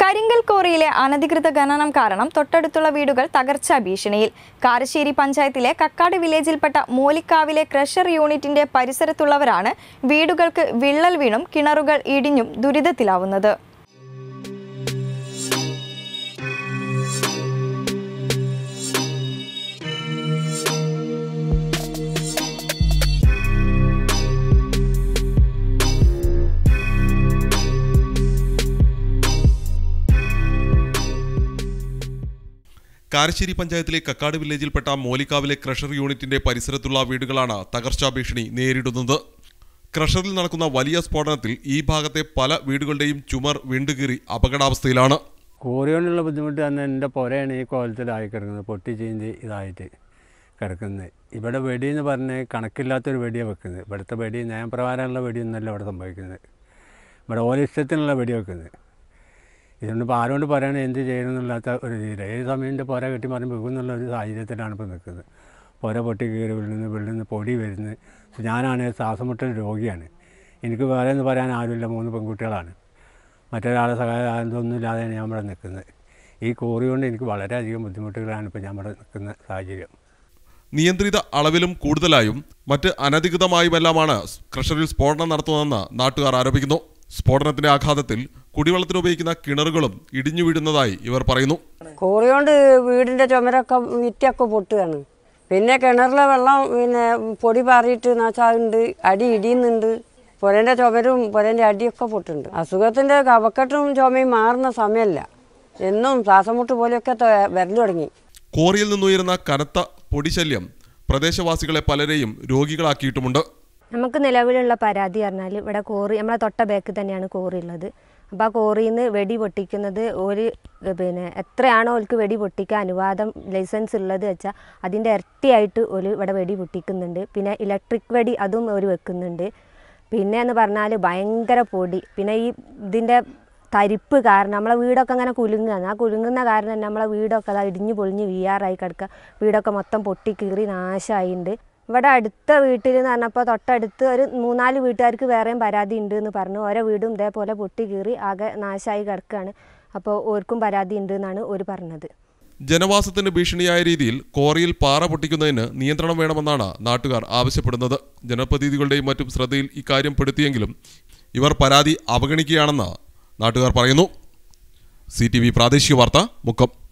കരിങ്കൽ കോറിയിലെ അനധികൃത ഖനനം കാരണം തൊട്ടടുത്തുള്ള വീടുകൾ തകർച്ചാ ഭീഷണിയിൽ കാരശ്ശേരി പഞ്ചായത്തിലെ കക്കാട് വില്ലേജിൽപ്പെട്ട മൂലിക്കാവിലെ ക്രഷർ യൂണിറ്റിന്റെ പരിസരത്തുള്ളവരാണ് വീടുകൾക്ക് വിള്ളൽ വീണും കിണറുകൾ ഇടിഞ്ഞും ദുരിതത്തിലാവുന്നത് കാരശ്ശേരി പഞ്ചായത്തിലെ കക്കാട് വില്ലേജിൽപ്പെട്ട മോലിക്കാവിലെ ക്രഷർ യൂണിറ്റിന്റെ പരിസരത്തുള്ള വീടുകളാണ് തകർച്ചാ ഭീഷണി നേരിടുന്നത് ക്രഷറിൽ നടക്കുന്ന വലിയ സ്ഫോടനത്തിൽ ഈ ഭാഗത്തെ പല വീടുകളുടെയും ചുമർ വീണ്ടുകീറി അപകടാവസ്ഥയിലാണ് കോറിയോണ്ടുള്ള ബുദ്ധിമുട്ട് തന്നെ എൻ്റെ പുരയാണ് ഈ കോലത്തിലായി കിടക്കുന്നത് പൊട്ടി ചീന്തി ഇതായിട്ട് കിടക്കുന്നത് ഇവിടെ വെടി എന്ന് പറഞ്ഞ് കണക്കില്ലാത്തൊരു വെടിയാണ് വെക്കുന്നത് ഇവിടുത്തെ വെടി നിയമപ്രകാരമുള്ള വെടിയൊന്നുമല്ല ഇവിടെ സംഭവിക്കുന്നത് ഇവിടെ ഓരോ ഇഷ്ടത്തിനുള്ള വെടി വെക്കുന്നത് ഇതുകൊണ്ട് ഇപ്പോൾ ആരോട് പറയണത് എന്ത് ചെയ്യണമെന്നില്ലാത്ത ഒരു രീതിയിൽ ഏത് സമയം എൻ്റെ പുര കെട്ടി മറിഞ്ഞ് പോകുന്നുള്ള ഒരു സാഹചര്യത്തിലാണ് ഇപ്പോൾ നിൽക്കുന്നത് പുര പൊട്ടി കയറി വിള്ളുന്ന് വിള്ളുന്ന് പൊടി വരുന്നു ഞാനാണെങ്കിൽ ശ്വാസമുട്ടൽ രോഗിയാണ് എനിക്ക് വേറെ എന്ന് പറയാൻ ആരുമില്ല മൂന്ന് പെൺകുട്ടികളാണ് മറ്റൊരാളെ സഹായം ഇതൊന്നും ഇല്ലാതെയാണ് ഞാൻ ഇവിടെ നിൽക്കുന്നത് ഈ കോറി കൊണ്ട് എനിക്ക് വളരെയധികം ബുദ്ധിമുട്ടുകളാണ് ഇപ്പോൾ ഞാൻ ഇവിടെ നിൽക്കുന്ന സാഹചര്യം നിയന്ത്രിത അളവിലും കൂടുതലായും മറ്റ് അനധികൃതമായുമെല്ലാമാണ് ക്രഷറിൽ സ്ഫോടനം നടത്തുന്നതെന്ന് നാട്ടുകാർ ആരോപിക്കുന്നു സ്ഫോടനത്തിന്റെ ആഘാതത്തിൽ കുടിവെള്ളത്തിന് ഉപയോഗിക്കുന്ന കിണറുകളും ഇടിഞ്ഞു വീഴുന്നതായി ഇവർ പറയുന്നു കോറി കൊണ്ട് വീടിൻ്റെ ചുമരൊക്കെ വിറ്റൊക്കെ പൊട്ടുകയാണ് പിന്നെ കിണറിലെ വെള്ളം പിന്നെ പൊടി പാറിയിട്ട് നാശാകുന്നുണ്ട് അടി ഇടിയുന്നുണ്ട് പുരൻ്റെ ചുമരും പുരൻ്റെ അടിയൊക്കെ പൊട്ടുന്നുണ്ട് അസുഖത്തിൻ്റെ കവക്കെട്ടും ചുമയും മാറുന്ന സമയമല്ല എന്നും ശ്വാസമുട്ട് പോലെയൊക്കെ ത- വരല് തുടങ്ങി കോറിയിൽ നിന്നുയരുന്ന കനത്ത പൊടിശല്യം പ്രദേശവാസികളെ പലരെയും രോഗികളാക്കിയിട്ടുമുണ്ട് നമുക്ക് നിലവിലുള്ള പരാതി പറഞ്ഞാൽ ഇവിടെ കോറി നമ്മളെ തൊട്ട ബാക്കിൽ തന്നെയാണ് കോറി ഉള്ളത് അപ്പോൾ ആ കോറിയിൽ നിന്ന് വെടി പൊട്ടിക്കുന്നത് ഒരു പിന്നെ എത്രയാണോ ഓൽക്ക് വെടി പൊട്ടിക്കാൻ അനുവാദം ലൈസൻസ് ഉള്ളത് വെച്ചാൽ അതിൻ്റെ ഇരട്ടിയായിട്ട് ഒരു ഇവിടെ വെടി പൊട്ടിക്കുന്നുണ്ട് പിന്നെ ഇലക്ട്രിക് വെടി അതും ഒരു വെക്കുന്നുണ്ട് പിന്നെ എന്ന് പറഞ്ഞാൽ ഭയങ്കര പൊടി പിന്നെ ഈ ഇതിൻ്റെ തരിപ്പ് കാരണം നമ്മളെ വീടൊക്കെ അങ്ങനെ കുലുങ്ങുകയാണ് ആ കുലുങ്ങുന്ന കാരണം തന്നെ നമ്മളെ വീടൊക്കെ അതാ ഇടിഞ്ഞു പൊളിഞ്ഞ് വീയാറായി കിടക്കുക വീടൊക്കെ മൊത്തം പൊട്ടി കീറി നാശമായിട്ടുണ്ട് ഇവിടെ അടുത്ത വീട്ടിൽ എന്ന് പറഞ്ഞപ്പോൾ തൊട്ടടുത്ത് ഒരു മൂന്നാല് വീട്ടുകാർക്ക് വേറെയും പരാതി ഉണ്ട് എന്ന് പറഞ്ഞു ഓരോ വീടും ഇതേപോലെ പൊട്ടി കീറി ആകെ നാശമായി കിടക്കുകയാണ് അപ്പോൾ ഓർക്കും പരാതി ഉണ്ട് എന്നാണ് ഒരു പറഞ്ഞത് ജനവാസത്തിന് ഭീഷണിയായ രീതിയിൽ കോറിയിൽ പാറ പൊട്ടിക്കുന്നതിന് നിയന്ത്രണം വേണമെന്നാണ് നാട്ടുകാർ ആവശ്യപ്പെടുന്നത് ജനപ്രതിനിധികളുടെയും മറ്റും ശ്രദ്ധയിൽ ഇക്കാര്യം പെടുത്തിയെങ്കിലും ഇവർ പരാതി അവഗണിക്കുകയാണെന്ന് നാട്ടുകാർ പറയുന്നു സി പ്രാദേശിക വാർത്ത മുക്കം